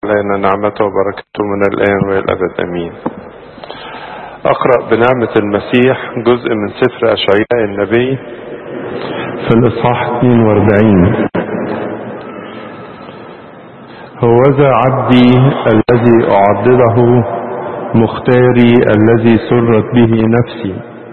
علينا نعمته وبركته من الآن وإلى الأبد أمين أقرأ بنعمة المسيح جزء من سفر أشعياء النبي في الإصحاح 42 هوذا عبدي الذي أعضده مختاري الذي سرت به نفسي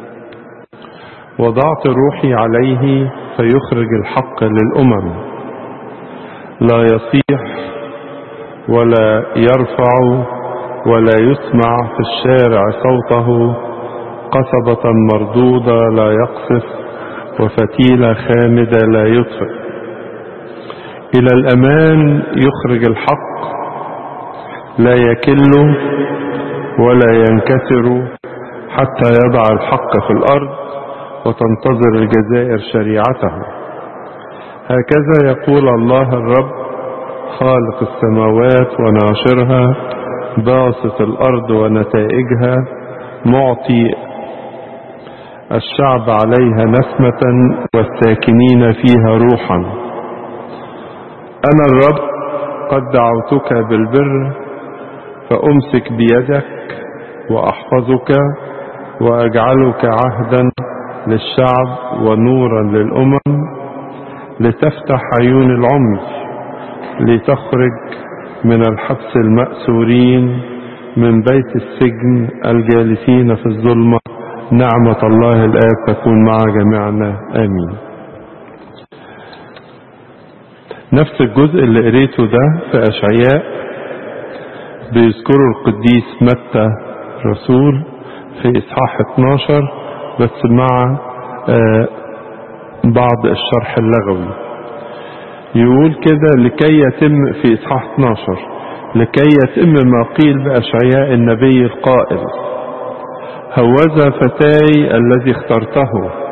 وضعت روحي عليه فيخرج الحق للأمم لا يصيح ولا يرفع ولا يسمع في الشارع صوته قصبة مردودة لا يقصف وفتيلة خامدة لا يطفئ إلى الأمان يخرج الحق لا يكل ولا ينكسر حتى يضع الحق في الأرض وتنتظر الجزائر شريعته هكذا يقول الله الرب خالق السماوات وناشرها باسط الأرض ونتائجها معطي الشعب عليها نسمة والساكنين فيها روحا أنا الرب قد دعوتك بالبر فأمسك بيدك وأحفظك وأجعلك عهدا للشعب ونورا للأمم لتفتح عيون العمي لتخرج من الحبس المأسورين من بيت السجن الجالسين في الظلمة نعمة الله الآب تكون مع جميعنا آمين نفس الجزء اللي قريته ده في أشعياء بيذكره القديس متى الرسول في إصحاح 12 بس مع آه بعض الشرح اللغوي يقول كده لكي يتم في إصحاح 12 لكي يتم ما قيل بأشعياء النبي القائل هوذا فتاي الذي اخترته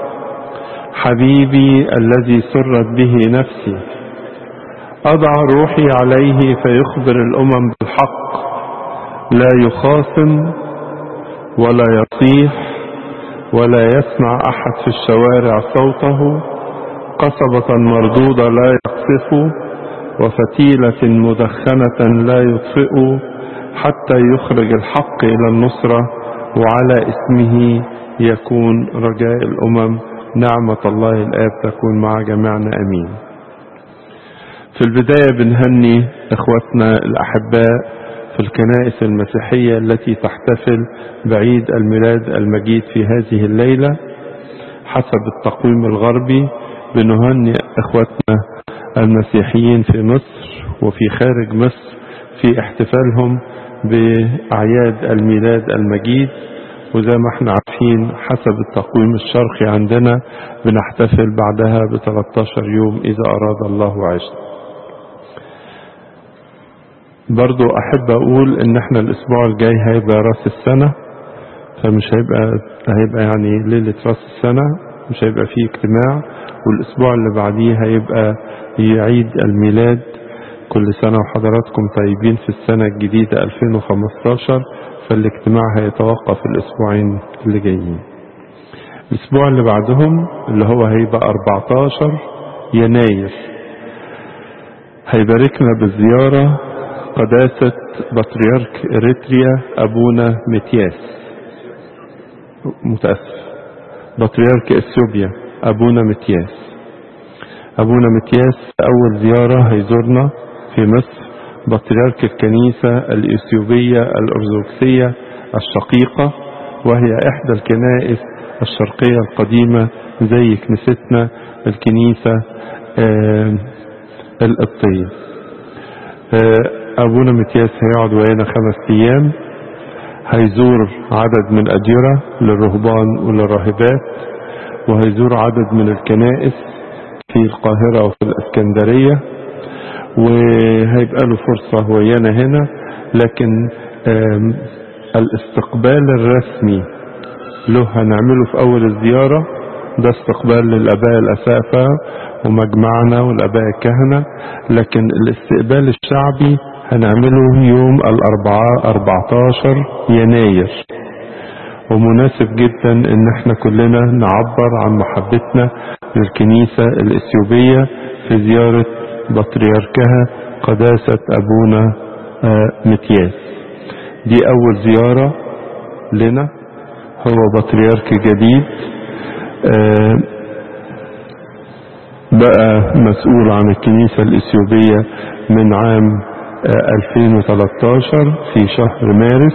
حبيبي الذي سرت به نفسي أضع روحي عليه فيخبر الأمم بالحق لا يخاصم ولا يصيح ولا يسمع أحد في الشوارع صوته قصبة مردودة لا يقصف وفتيلة مدخنة لا يطفئ حتى يخرج الحق إلى النصرة وعلى اسمه يكون رجاء الأمم نعمة الله الآب تكون مع جميعنا أمين في البداية بنهني إخوتنا الأحباء في الكنائس المسيحية التي تحتفل بعيد الميلاد المجيد في هذه الليلة حسب التقويم الغربي بنهني إخوتنا المسيحيين في مصر وفي خارج مصر في احتفالهم بأعياد الميلاد المجيد وزي ما احنا عارفين حسب التقويم الشرقي عندنا بنحتفل بعدها ب 13 يوم إذا أراد الله وعشنا برضو أحب أقول إن احنا الأسبوع الجاي هيبقى رأس السنة فمش هيبقى هيبقى يعني ليلة رأس السنة مش هيبقى فيه اجتماع والأسبوع اللي بعديه هيبقى عيد الميلاد كل سنة وحضراتكم طيبين في السنة الجديدة 2015 فالاجتماع هيتوقف الأسبوعين اللي جايين الأسبوع اللي بعدهم اللي هو هيبقى 14 يناير هيباركنا بالزيارة قداسة بطريرك إريتريا أبونا متياس متأسف بطريرك إثيوبيا أبونا متياس أبونا متياس أول زيارة هيزورنا في مصر بطريرك الكنيسة الإثيوبية الأرثوذكسية الشقيقة وهي إحدى الكنائس الشرقية القديمة زي كنيستنا الكنيسة آه القبطية آه أبونا متياس هيقعد ويانا خمس أيام هيزور عدد من الأديرة للرهبان وللراهبات وهيزور عدد من الكنائس في القاهرة وفي الإسكندرية وهيبقى له فرصة ويانا هنا لكن الاستقبال الرسمي له هنعمله في أول الزيارة ده استقبال للآباء الأسافة ومجمعنا والآباء الكهنة لكن الاستقبال الشعبي هنعمله يوم الأربعاء 14 يناير ومناسب جدا ان احنا كلنا نعبر عن محبتنا للكنيسة الإثيوبية في زيارة بطريركها قداسة أبونا متياس دي أول زيارة لنا هو بطريرك جديد بقى مسؤول عن الكنيسة الإثيوبية من عام 2013 في شهر مارس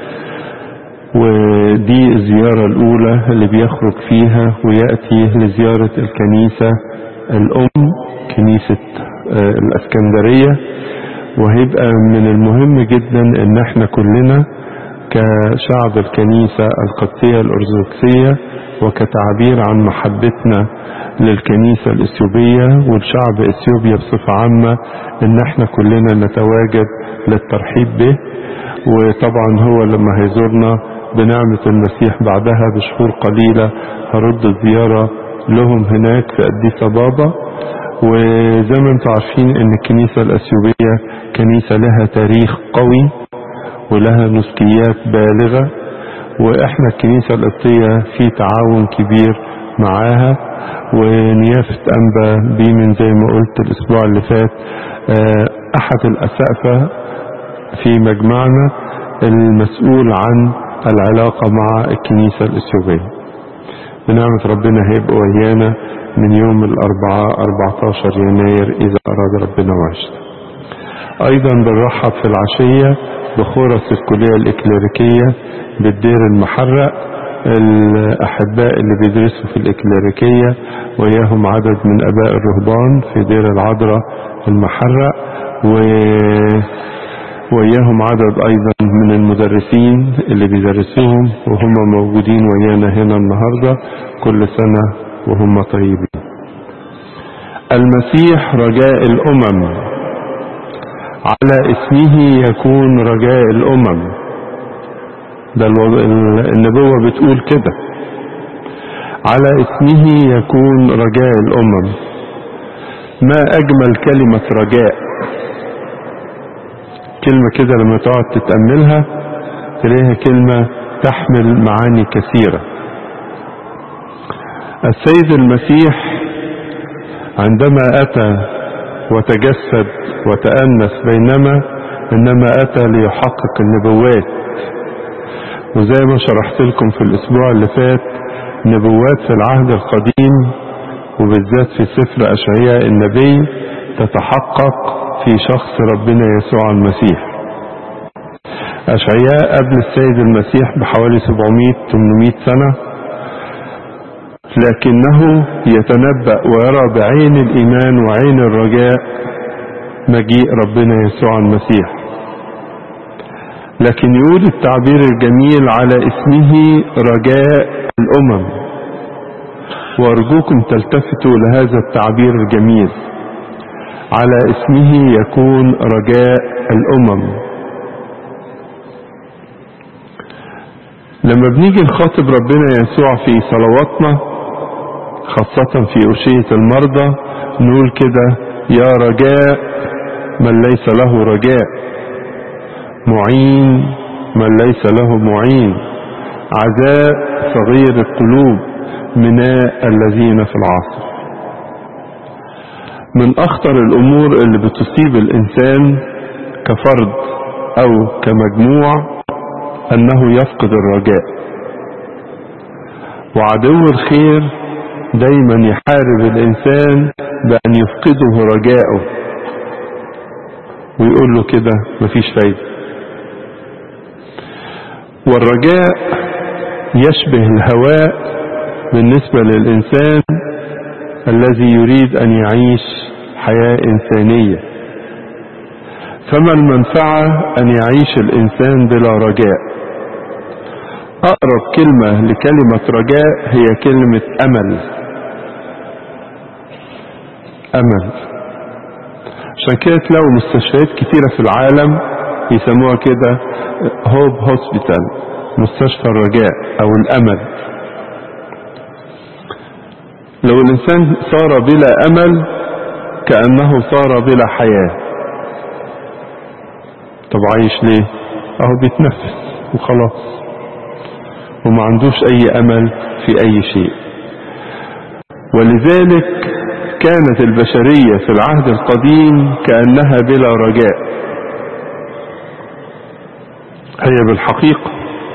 ودي الزيارة الأولى اللي بيخرج فيها ويأتي لزيارة الكنيسة الأم كنيسة الأسكندرية وهيبقى من المهم جدا ان احنا كلنا كشعب الكنيسة القبطية الأرثوذكسية وكتعبير عن محبتنا للكنيسة الإثيوبية والشعب إثيوبيا بصفة عامة إن احنا كلنا نتواجد للترحيب به وطبعا هو لما هيزورنا بنعمة المسيح بعدها بشهور قليلة هرد الزيارة لهم هناك في أديس أبابا وزي ما انتم عارفين ان الكنيسة الأثيوبية كنيسة لها تاريخ قوي ولها نسكيات بالغة واحنا الكنيسة القبطية في تعاون كبير معاها ونيافة أنبا بيمن زي ما قلت الأسبوع اللي فات أحد الأسقفة في مجمعنا المسؤول عن العلاقة مع الكنيسة الإثيوبية بنعمة ربنا هيبقى ويانا من يوم الأربعاء 14 يناير إذا أراد ربنا وعشت أيضا بنرحب في العشية بخورس الكلية الإكليريكية بالدير المحرق الأحباء اللي بيدرسوا في الإكليريكية وياهم عدد من أباء الرهبان في دير العذراء المحرق و وياهم عدد أيضا من المدرسين اللي بيدرسوهم وهم موجودين ويانا هنا النهاردة كل سنة وهم طيبين المسيح رجاء الأمم على اسمه يكون رجاء الأمم ده النبوة بتقول كده على اسمه يكون رجاء الأمم ما أجمل كلمة رجاء كلمة كده لما تقعد تتأملها تلاقيها كلمة تحمل معاني كثيرة السيد المسيح عندما أتى وتجسد وتأنس بينما إنما أتى ليحقق النبوات وزي ما شرحت لكم في الأسبوع اللي فات نبوات في العهد القديم وبالذات في سفر أشعياء النبي تتحقق في شخص ربنا يسوع المسيح أشعياء قبل السيد المسيح بحوالي 700-800 سنة لكنه يتنبأ ويرى بعين الإيمان وعين الرجاء مجيء ربنا يسوع المسيح لكن يقول التعبير الجميل على اسمه رجاء الأمم وأرجوكم تلتفتوا لهذا التعبير الجميل على اسمه يكون رجاء الأمم لما بنيجي نخاطب ربنا يسوع في صلواتنا خاصة في أشية المرضى نقول كده يا رجاء من ليس له رجاء معين من ليس له معين عزاء صغير القلوب مناء الذين في العصر من أخطر الأمور اللي بتصيب الإنسان كفرد أو كمجموع أنه يفقد الرجاء وعدو الخير دايما يحارب الإنسان بأن يفقده رجاءه ويقول له كده مفيش فايدة والرجاء يشبه الهواء بالنسبة للإنسان الذي يريد أن يعيش حياة إنسانية فما المنفعة أن يعيش الإنسان بلا رجاء أقرب كلمة لكلمة رجاء هي كلمة أمل أمل عشان كده تلاقوا مستشفيات كتيرة في العالم يسموها كده هوب هوسبيتال مستشفى الرجاء أو الأمل لو الإنسان صار بلا أمل كأنه صار بلا حياة طب عايش ليه اهو بيتنفس وخلاص وما عندوش اي امل في اي شيء ولذلك كانت البشرية في العهد القديم كأنها بلا رجاء هي بالحقيقة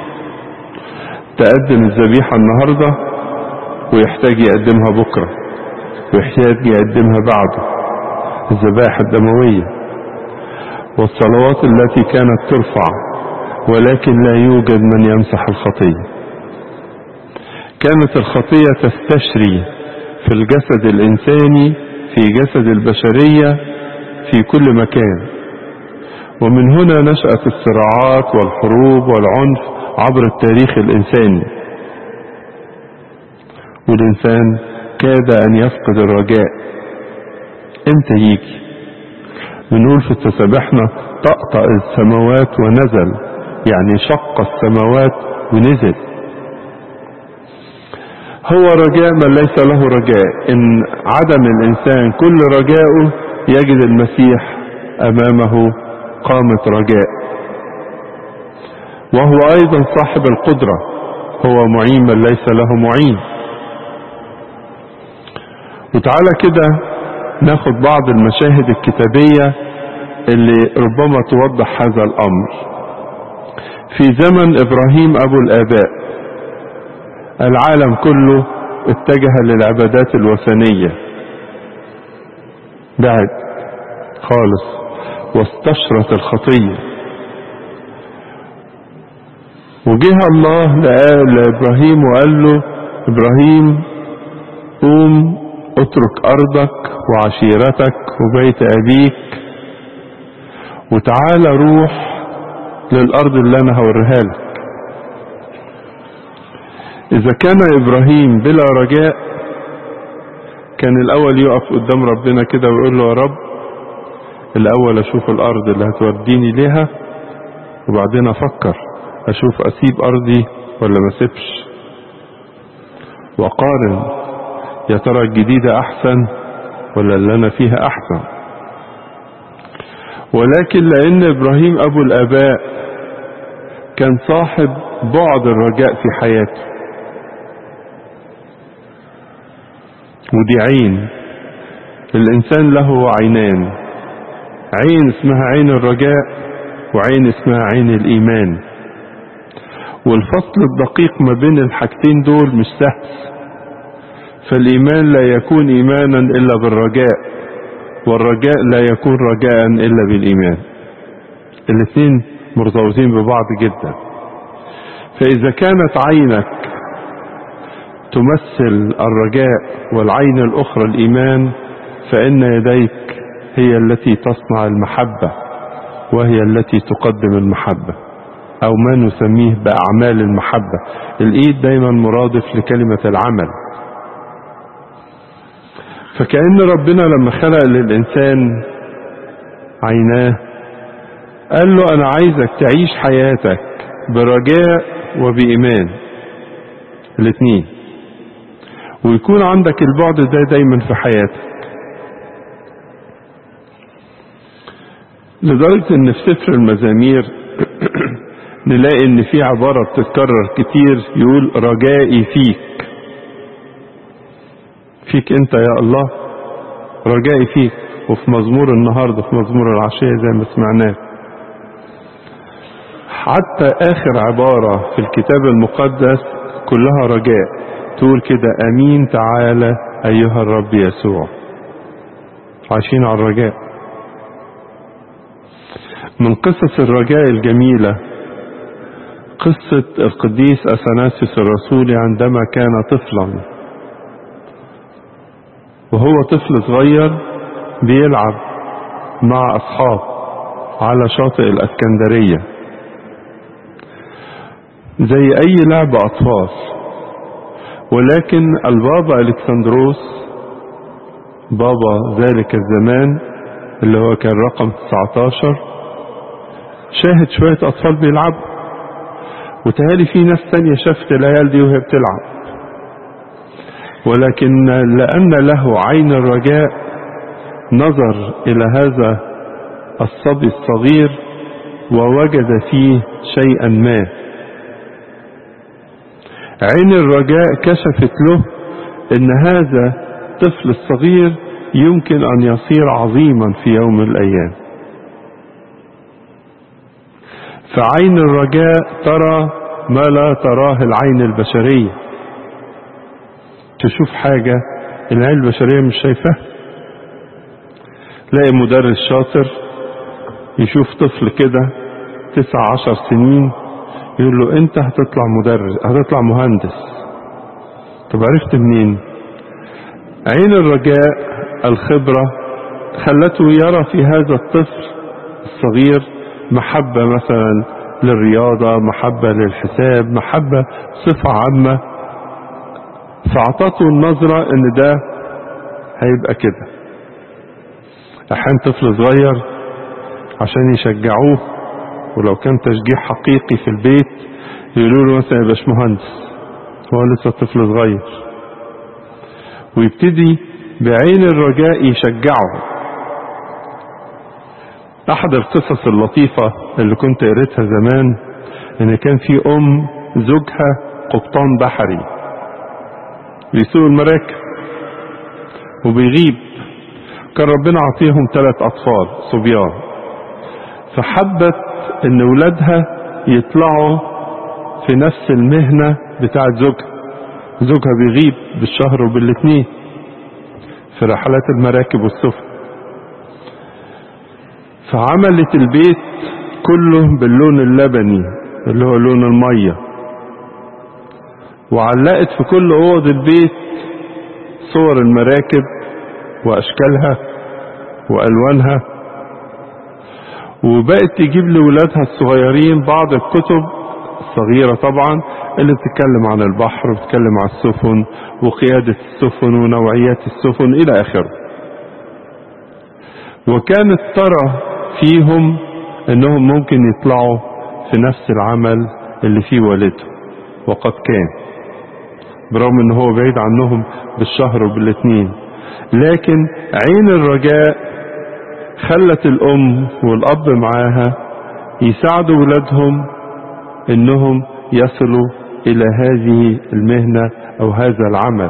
تقدم الذبيحة النهاردة ويحتاج يقدمها بكرة ويحتاج يقدمها بعده الذبائح الدموية والصلوات التي كانت ترفع ولكن لا يوجد من يمسح الخطية كانت الخطية تستشري في الجسد الإنساني في جسد البشرية في كل مكان ومن هنا نشأت الصراعات والحروب والعنف عبر التاريخ الإنساني والإنسان كاد أن يفقد الرجاء امتى يجي بنقول في تسابحنا طقطق السماوات ونزل يعني شق السماوات ونزل هو رجاء من ليس له رجاء ان عدم الانسان كل رجاؤه يجد المسيح امامه قامة رجاء وهو ايضا صاحب القدرة هو معين من ليس له معين وتعالى كده ناخد بعض المشاهد الكتابية اللي ربما توضح هذا الامر في زمن ابراهيم ابو الاباء العالم كله اتجه للعبادات الوثنية بعد خالص واستشرت الخطية وجه الله لإبراهيم وقال له إبراهيم قوم اترك أرضك وعشيرتك وبيت أبيك وتعالى روح للأرض اللي أنا هوريها لك إذا كان إبراهيم بلا رجاء كان الأول يقف قدام ربنا كده ويقول له يا رب الأول أشوف الأرض اللي هتوديني ليها وبعدين أفكر أشوف أسيب أرضي ولا ما أسيبش وقارن يا ترى الجديدة أحسن ولا اللي أنا فيها أحسن ولكن لأن إبراهيم أبو الآباء كان صاحب بعد الرجاء في حياته ودي عين الإنسان له عينان عين اسمها عين الرجاء وعين اسمها عين الإيمان والفصل الدقيق ما بين الحاجتين دول مش سهل فالإيمان لا يكون إيمانا إلا بالرجاء والرجاء لا يكون رجاء إلا بالإيمان الاثنين مرتبطين ببعض جدا فإذا كانت عينك تمثل الرجاء والعين الأخرى الإيمان فإن يديك هي التي تصنع المحبة وهي التي تقدم المحبة أو ما نسميه بأعمال المحبة الإيد دايما مرادف لكلمة العمل فكأن ربنا لما خلق للإنسان عيناه قال له أنا عايزك تعيش حياتك برجاء وبإيمان الاثنين ويكون عندك البعد ده دايما في حياتك لدرجة ان في سفر المزامير نلاقي ان في عبارة بتتكرر كتير يقول رجائي فيك فيك انت يا الله رجائي فيك وفي مزمور النهاردة في مزمور العشية زي ما سمعناه حتى اخر عبارة في الكتاب المقدس كلها رجاء تقول كده امين تعالى ايها الرب يسوع عايشين على الرجاء من قصص الرجاء الجميلة قصة القديس أثناسيوس الرسولي عندما كان طفلا وهو طفل صغير بيلعب مع أصحاب على شاطئ الأسكندرية زي أي لعب أطفال ولكن البابا ألكسندروس بابا ذلك الزمان اللي هو كان رقم 19 شاهد شوية أطفال بيلعبوا وتهالي في ناس تانية شافت العيال دي وهي بتلعب ولكن لأن له عين الرجاء نظر إلى هذا الصبي الصغير ووجد فيه شيئا ما عين الرجاء كشفت له ان هذا الطفل الصغير يمكن ان يصير عظيما في يوم من الايام فعين الرجاء ترى ما لا تراه العين البشرية تشوف حاجة العين البشرية مش شايفاها تلاقي مدرس شاطر يشوف طفل كده تسع عشر سنين يقول له انت هتطلع مدرس هتطلع مهندس طب عرفت منين عين الرجاء الخبرة خلته يرى في هذا الطفل الصغير محبة مثلا للرياضة محبة للحساب محبة صفة عامة فاعطته النظرة ان ده هيبقى كده احيانا طفل صغير عشان يشجعوه ولو كان تشجيع حقيقي في البيت يقولوا له مثلا يا باشمهندس هو لسه طفل صغير ويبتدي بعين الرجاء يشجعه احد القصص اللطيفة اللي كنت قريتها زمان ان كان في ام زوجها قبطان بحري بيسوق المراكب وبيغيب كان ربنا عطيهم ثلاث اطفال صبيان فحبت ان ولادها يطلعوا في نفس المهنة بتاعت زوجها زوجها بيغيب بالشهر وبالاثنين في رحلات المراكب والسفن فعملت البيت كله باللون اللبني اللي هو لون المية وعلقت في كل اوض البيت صور المراكب واشكالها والوانها وبقت تجيب لولادها الصغيرين بعض الكتب الصغيرة طبعا اللي بتتكلم عن البحر وبتتكلم عن السفن وقيادة السفن ونوعيات السفن إلى آخره وكانت ترى فيهم انهم ممكن يطلعوا في نفس العمل اللي فيه والده وقد كان برغم ان هو بعيد عنهم بالشهر وبالاثنين لكن عين الرجاء خلت الام والاب معاها يساعدوا ولادهم انهم يصلوا الى هذه المهنة او هذا العمل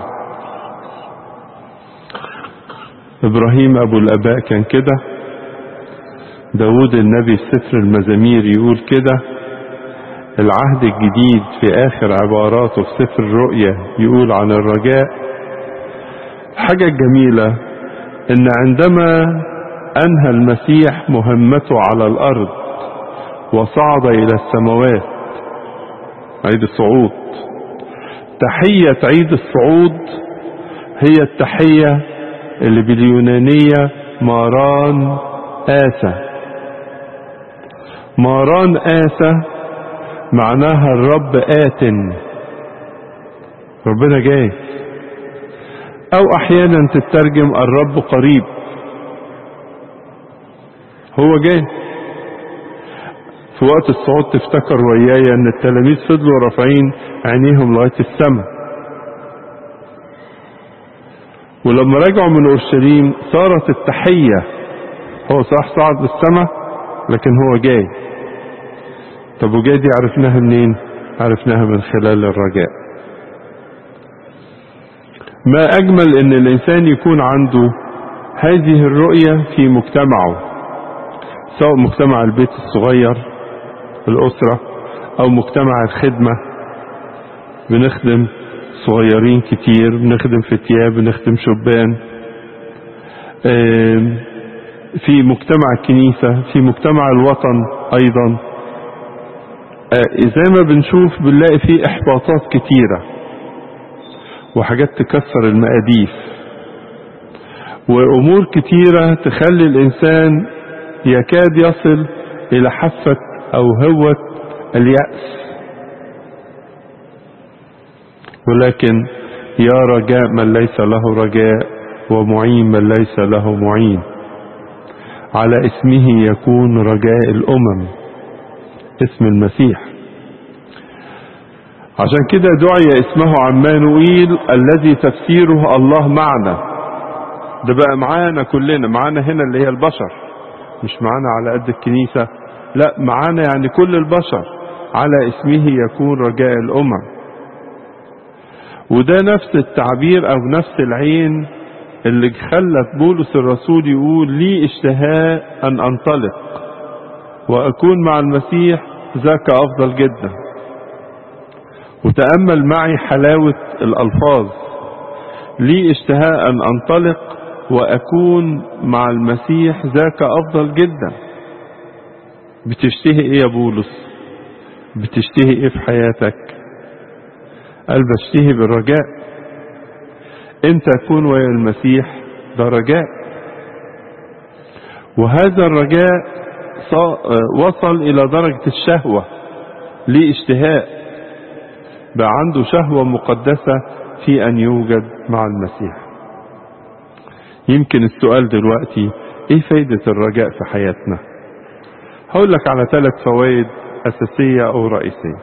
ابراهيم ابو الاباء كان كده داود النبي في سفر المزامير يقول كده العهد الجديد في اخر عباراته في سفر الرؤيا يقول عن الرجاء حاجة جميلة ان عندما انهى المسيح مهمته على الارض وصعد الى السماوات عيد الصعود تحية عيد الصعود هي التحية اللي باليونانية ماران آسى ماران آسى معناها الرب آت ربنا جاي أو أحيانا تترجم الرب قريب هو جاي في وقت الصعود تفتكر وياي ان التلاميذ فضلوا رافعين عينيهم لغايه السماء ولما رجعوا من اورشليم صارت التحيه هو صح صعد للسماء لكن هو جاي طب وجاي دي عرفناها منين عرفناها من خلال الرجاء ما اجمل ان الانسان يكون عنده هذه الرؤيه في مجتمعه سواء مجتمع البيت الصغير الأسرة أو مجتمع الخدمة بنخدم صغيرين كتير بنخدم فتيات بنخدم شبان في مجتمع الكنيسة في مجتمع الوطن أيضا زي ما بنشوف بنلاقي فيه إحباطات كتيرة وحاجات تكسر المقاديف وأمور كتيرة تخلي الإنسان يكاد يصل إلى حافة أو هوة اليأس ولكن يا رجاء من ليس له رجاء ومعين من ليس له معين على اسمه يكون رجاء الأمم اسم المسيح عشان كده دعي اسمه عمانوئيل الذي تفسيره الله معنا ده بقى معانا كلنا معانا هنا اللي هي البشر مش معانا على قد الكنيسة لا معانا يعني كل البشر على اسمه يكون رجاء الأمم وده نفس التعبير أو نفس العين اللي خلت بولس الرسول يقول لي اشتهاء أن أنطلق وأكون مع المسيح ذاك أفضل جدا وتأمل معي حلاوة الألفاظ لي اشتهاء أن أنطلق وأكون مع المسيح ذاك أفضل جدا بتشتهي إيه يا بولس بتشتهي إيه في حياتك قال بشتهي بالرجاء انت تكون ويا المسيح ده رجاء وهذا الرجاء وصل الى درجة الشهوة ليه اشتهاء بقى عنده شهوة مقدسة في ان يوجد مع المسيح يمكن السؤال دلوقتي ايه فايدة الرجاء في حياتنا هقول لك على ثلاث فوائد اساسية او رئيسية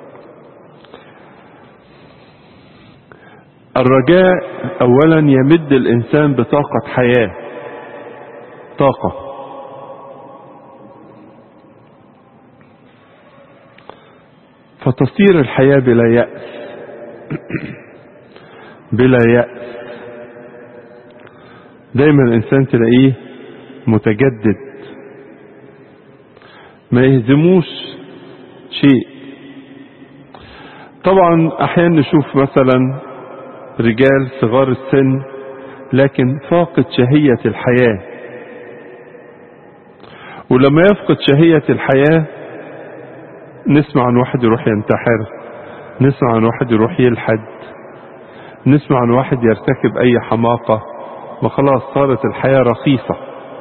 الرجاء اولا يمد الانسان بطاقة حياة طاقة فتصير الحياة بلا يأس بلا يأس دايما الانسان تلاقيه متجدد ما يهزموش شيء طبعا احيانا نشوف مثلا رجال صغار السن لكن فاقد شهية الحياة ولما يفقد شهية الحياة نسمع عن واحد يروح ينتحر نسمع عن واحد يروح يلحد نسمع عن واحد يرتكب اي حماقة وخلاص صارت الحياة رخيصة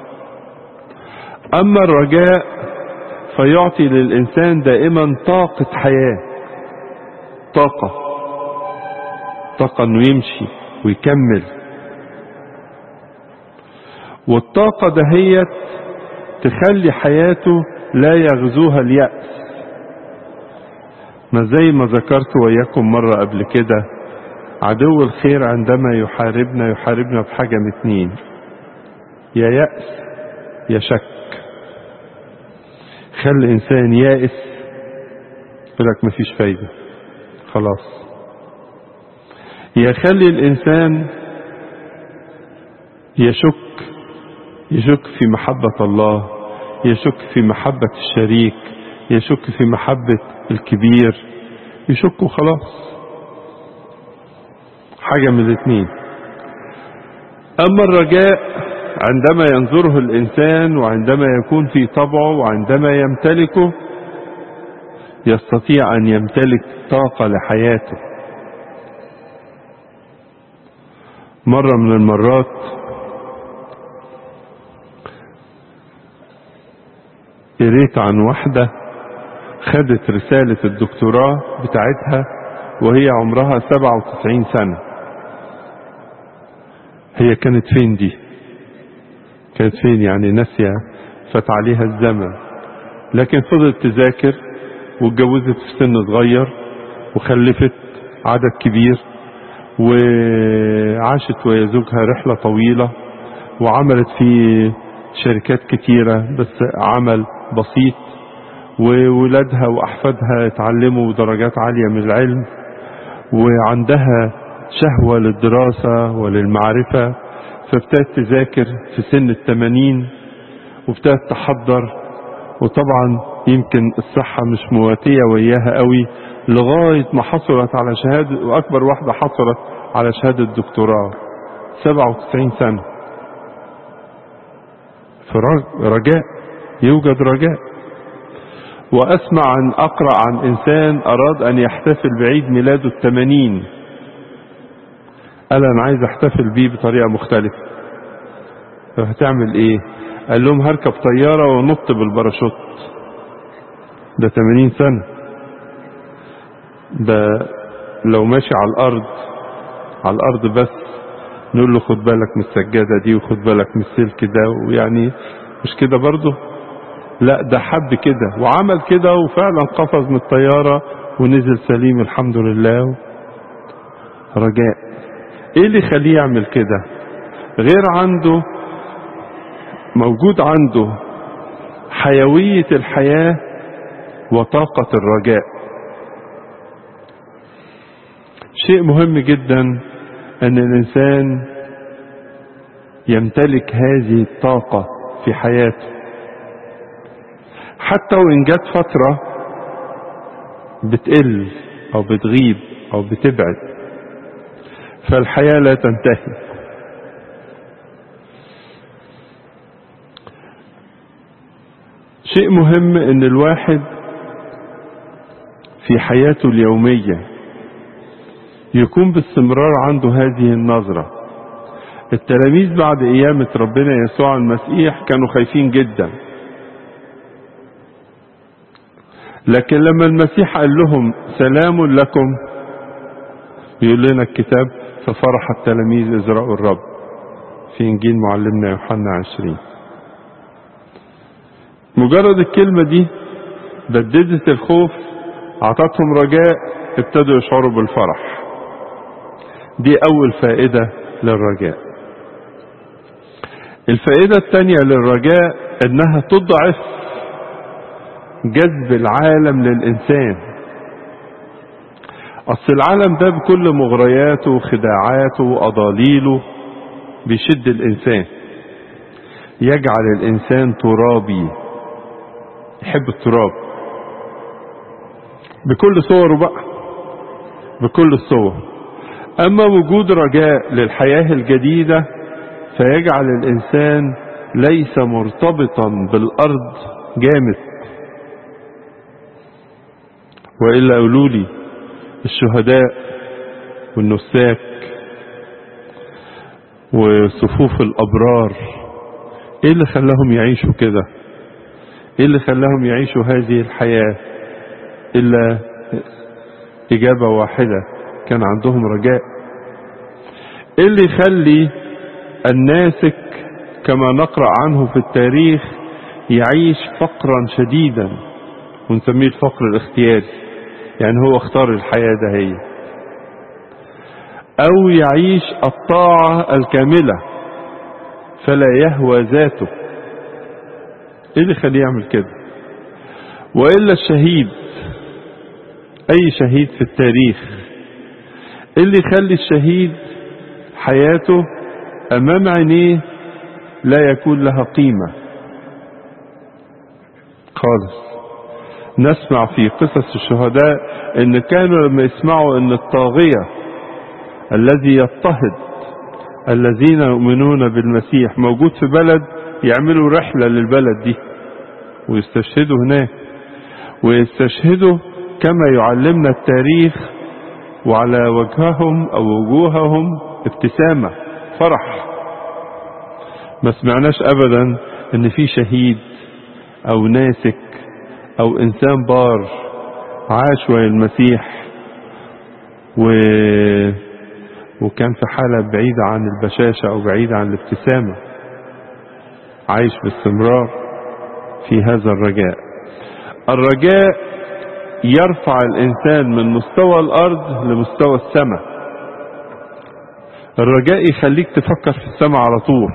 اما الرجاء فيعطي للانسان دائما طاقة حياة طاقة طاقة انه يمشي ويكمل والطاقة دهيت تخلي حياته لا يغزوها اليأس ما زي ما ذكرت وياكم مرة قبل كده عدو الخير عندما يحاربنا يحاربنا بحاجة من اتنين يا يأس يا شك خلي الإنسان يائس يقولك مفيش فايدة خلاص يخلي الإنسان يشك يشك في محبة الله يشك في محبة الشريك يشك في محبة الكبير يشك وخلاص حاجة من الاثنين أما الرجاء عندما ينظره الإنسان وعندما يكون في طبعه وعندما يمتلكه يستطيع أن يمتلك طاقة لحياته مرة من المرات قريت عن واحدة خدت رسالة الدكتوراه بتاعتها وهي عمرها 97 سنة هي كانت فين دي كانت فين يعني ناسية فات عليها الزمن لكن فضلت تذاكر واتجوزت في سن صغير وخلفت عدد كبير وعاشت ويا زوجها رحلة طويلة وعملت في شركات كتيرة بس عمل بسيط وولادها وأحفادها اتعلموا درجات عالية من العلم وعندها شهوة للدراسة وللمعرفة فابتدت تذاكر في سن التمانين وابتدت تحضر وطبعا يمكن الصحة مش مواتية وياها قوي لغاية ما حصلت على شهادة وأكبر واحدة حصلت على شهادة دكتوراه 97 سنة فرجاء يوجد رجاء وأسمع عن أقرأ عن إنسان أراد أن يحتفل بعيد ميلاده الثمانين قال أنا عايز أحتفل بيه بطريقة مختلفة طب هتعمل إيه قال لهم هركب طيارة ونط بالباراشوت ده 80 سنة ده لو ماشي على الأرض على الأرض بس نقول له خد بالك من السجادة دي وخد بالك من السلك ده ويعني مش كده برضه لا ده حب كده وعمل كده وفعلا قفز من الطيارة ونزل سليم الحمد لله رجاء ايه اللي يخليه يعمل كده غير عنده موجود عنده حيوية الحياة وطاقة الرجاء شيء مهم جدا ان الانسان يمتلك هذه الطاقة في حياته حتى وان جت فترة بتقل او بتغيب او بتبعد فالحياة لا تنتهي شيء مهم ان الواحد في حياته اليومية يكون باستمرار عنده هذه النظرة التلاميذ بعد قيامة ربنا يسوع المسيح كانوا خايفين جدا لكن لما المسيح قال لهم سلام لكم يقول لنا الكتاب ففرح التلاميذ إذ رأوا الرب في إنجيل معلمنا يوحنا عشرين مجرد الكلمة دي بددت الخوف أعطتهم رجاء ابتدوا يشعروا بالفرح دي أول فائدة للرجاء الفائدة الثانية للرجاء انها تضعف جذب العالم للإنسان أصل العالم ده بكل مغرياته وخداعاته وأضاليله بيشد الإنسان يجعل الإنسان ترابي يحب التراب بكل صوره بقى بكل الصور أما وجود رجاء للحياة الجديدة فيجعل الإنسان ليس مرتبطا بالأرض جامد وإلا قولوا لي الشهداء والنساك وصفوف الأبرار إيه اللي خلاهم يعيشوا كده إيه اللي خلاهم يعيشوا هذه الحياة إلا إجابة واحدة كان عندهم رجاء إيه اللي يخلي الناسك كما نقرأ عنه في التاريخ يعيش فقرا شديدا ونسميه الفقر الاختياري يعني هو اختار الحياة ده هي أو يعيش الطاعة الكاملة فلا يهوى ذاته ايه اللي يخليه يعمل كده وإلا الشهيد أي شهيد في التاريخ إيه اللي يخلي الشهيد حياته أمام عينيه لا يكون لها قيمة خالص نسمع في قصص الشهداء ان كانوا لما يسمعوا ان الطاغية الذي يضطهد الذين يؤمنون بالمسيح موجود في بلد يعملوا رحلة للبلد دي ويستشهدوا هناك ويستشهدوا كما يعلمنا التاريخ وعلى وجههم او وجوههم ابتسامة فرح ما سمعناش ابدا ان في شهيد او ناسك او انسان بار عاش ويا المسيح و... وكان في حالة بعيدة عن البشاشة او بعيدة عن الابتسامة عايش باستمرار في هذا الرجاء الرجاء يرفع الانسان من مستوى الارض لمستوى السماء الرجاء يخليك تفكر في السماء على طول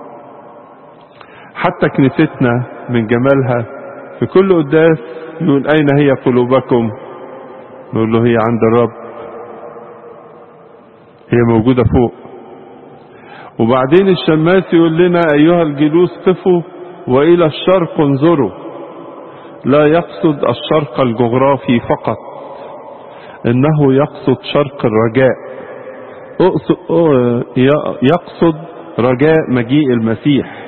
حتى كنيستنا من جمالها في كل قداس يقول أين هي قلوبكم نقول له هي عند الرب هي موجودة فوق وبعدين الشماس يقول لنا أيها الجلوس قفوا وإلى الشرق انظروا لا يقصد الشرق الجغرافي فقط إنه يقصد شرق الرجاء يقصد رجاء مجيء المسيح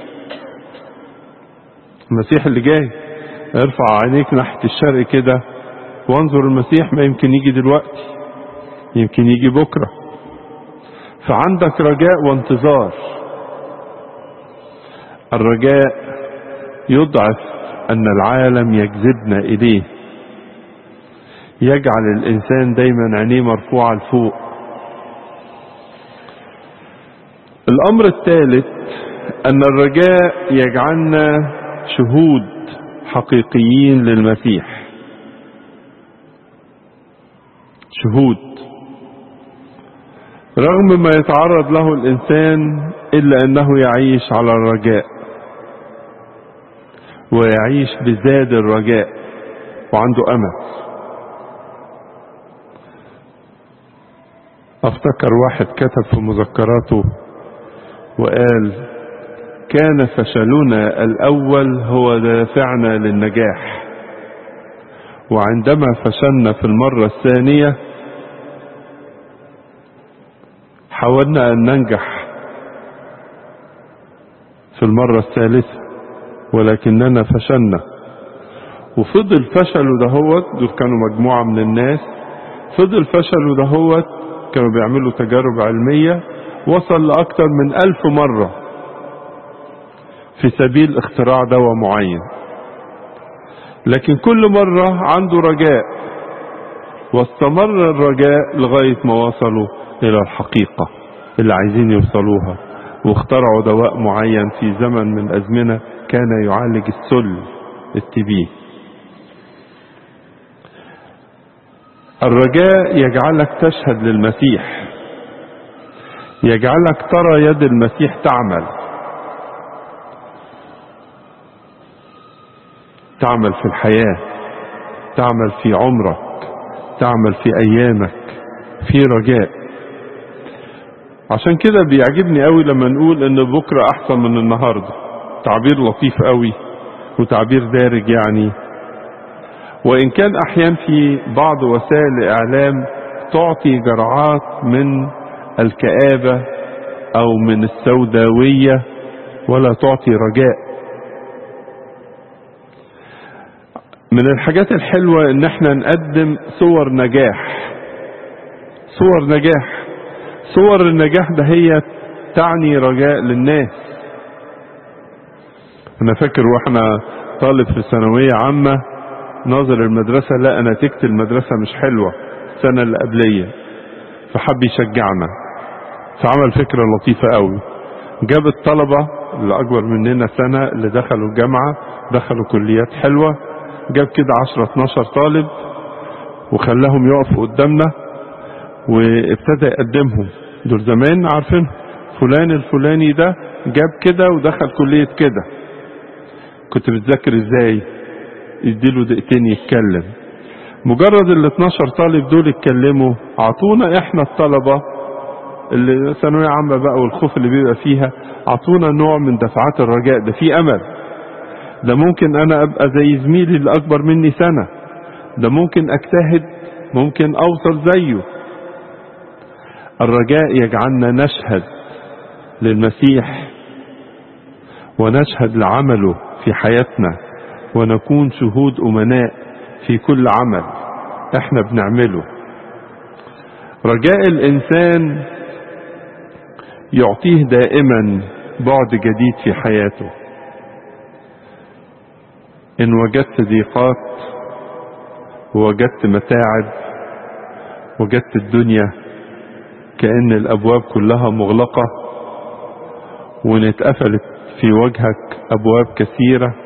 المسيح اللي جاي ارفع عينيك ناحية الشرق كده وانظر المسيح ما يمكن يجي دلوقتي يمكن يجي بكرة فعندك رجاء وانتظار الرجاء يضعف أن العالم يجذبنا إليه يجعل الإنسان دايما عينيه مرفوعة لفوق الأمر الثالث أن الرجاء يجعلنا شهود حقيقيين للمسيح شهود رغم ما يتعرض له الإنسان إلا أنه يعيش على الرجاء ويعيش بزاد الرجاء وعنده أمل أفتكر واحد كتب في مذكراته وقال كان فشلنا الأول هو دافعنا للنجاح وعندما فشلنا في المرة الثانية حاولنا أن ننجح في المرة الثالثة ولكننا فشلنا وفضل فشله دهوت دول كانوا مجموعة من الناس فضل فشله دهوت كانوا بيعملوا تجارب علمية وصل لأكثر من ألف مرة في سبيل اختراع دواء معين لكن كل مرة عنده رجاء واستمر الرجاء لغاية ما وصلوا إلى الحقيقة اللي عايزين يوصلوها واخترعوا دواء معين في زمن من الأزمنة كان يعالج السل التبي الرجاء يجعلك تشهد للمسيح يجعلك ترى يد المسيح تعمل تعمل في الحياة تعمل في عمرك تعمل في أيامك في رجاء عشان كده بيعجبني قوي لما نقول ان بكرة احسن من النهاردة تعبير لطيف قوي وتعبير دارج يعني وان كان احيانا في بعض وسائل الاعلام تعطي جرعات من الكآبة او من السوداوية ولا تعطي رجاء من الحاجات الحلوة ان احنا نقدم صور نجاح صور نجاح صور النجاح ده هي تعني رجاء للناس انا فاكر واحنا طالب في ثانوية عامة ناظر المدرسة لقى نتيجة المدرسة مش حلوة السنة اللي قبلية فحب يشجعنا فعمل فكرة لطيفة قوي جاب الطلبة اللي اكبر مننا سنة اللي دخلوا الجامعة دخلوا كليات حلوة جاب كده 10 12 طالب وخلاهم يقفوا قدامنا وابتدى يقدمهم دول زمان عارفين فلان الفلاني ده جاب كده ودخل كلية كده كنت بتذاكر ازاي يديله دقيقتين يتكلم مجرد ال 12 طالب دول اتكلموا اعطونا احنا الطلبة اللي ثانوية عامة بقى والخوف اللي بيبقى فيها اعطونا نوع من دفعات الرجاء ده في امل ده ممكن انا ابقى زي زميلي اللي اكبر مني سنة ده ممكن اجتهد ممكن اوصل زيه الرجاء يجعلنا نشهد للمسيح ونشهد لعمله في حياتنا ونكون شهود امناء في كل عمل احنا بنعمله رجاء الانسان يعطيه دائما بعد جديد في حياته ان وجدت ضيقات ووجدت متاعب وجدت الدنيا كأن الأبواب كلها مغلقة وإن اتقفلت في وجهك أبواب كثيرة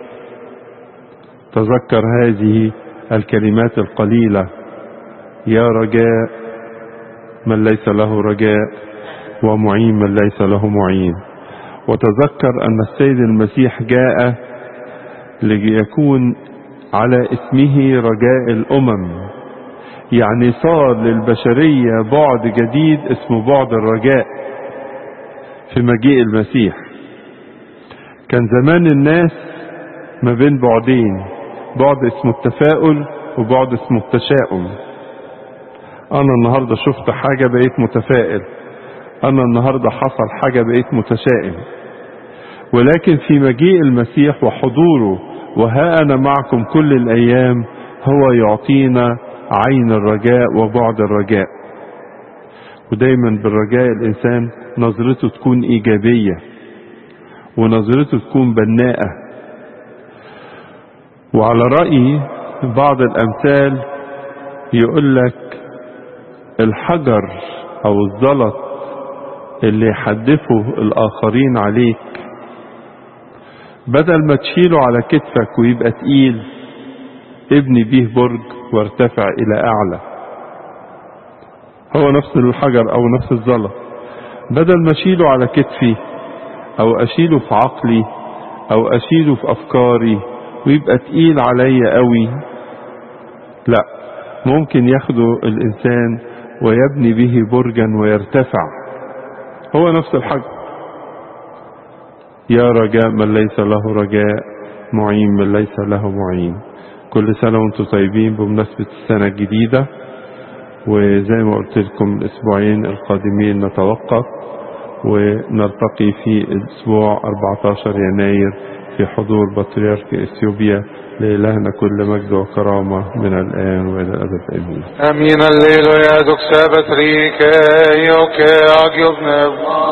تذكر هذه الكلمات القليلة يا رجاء من ليس له رجاء ومعين من ليس له معين وتذكر أن السيد المسيح جاء ليكون على اسمه رجاء الأمم يعني صار للبشرية بعد جديد اسمه بعد الرجاء في مجيء المسيح كان زمان الناس ما بين بعدين بعد اسمه التفاؤل وبعد اسمه التشاؤم انا النهاردة شفت حاجة بقيت متفائل انا النهاردة حصل حاجة بقيت متشائم ولكن في مجيء المسيح وحضوره وها انا معكم كل الايام هو يعطينا عين الرجاء وبعد الرجاء ودايما بالرجاء الانسان نظرته تكون ايجابية ونظرته تكون بناءة وعلى رأي بعض الامثال يقول لك الحجر او الزلط اللي يحدفه الاخرين عليك بدل ما تشيله على كتفك ويبقى تقيل ابني بيه برج وارتفع الى اعلى هو نفس الحجر او نفس الزلط بدل ما اشيله على كتفي او اشيله في عقلي او اشيله في افكاري ويبقى تقيل عليا قوي لا ممكن ياخده الانسان ويبني به برجا ويرتفع هو نفس الحجر يا رجاء من ليس له رجاء معين من ليس له معين كل سنة وانتم طيبين بمناسبة السنة الجديدة وزي ما قلت لكم الأسبوعين القادمين نتوقف ونلتقي في الأسبوع 14 يناير في حضور بطريرك إثيوبيا لإلهنا كل مجد وكرامة من الآن وإلى الأبد آمين Amin alleluia, dok se betrike, joke, agiovne,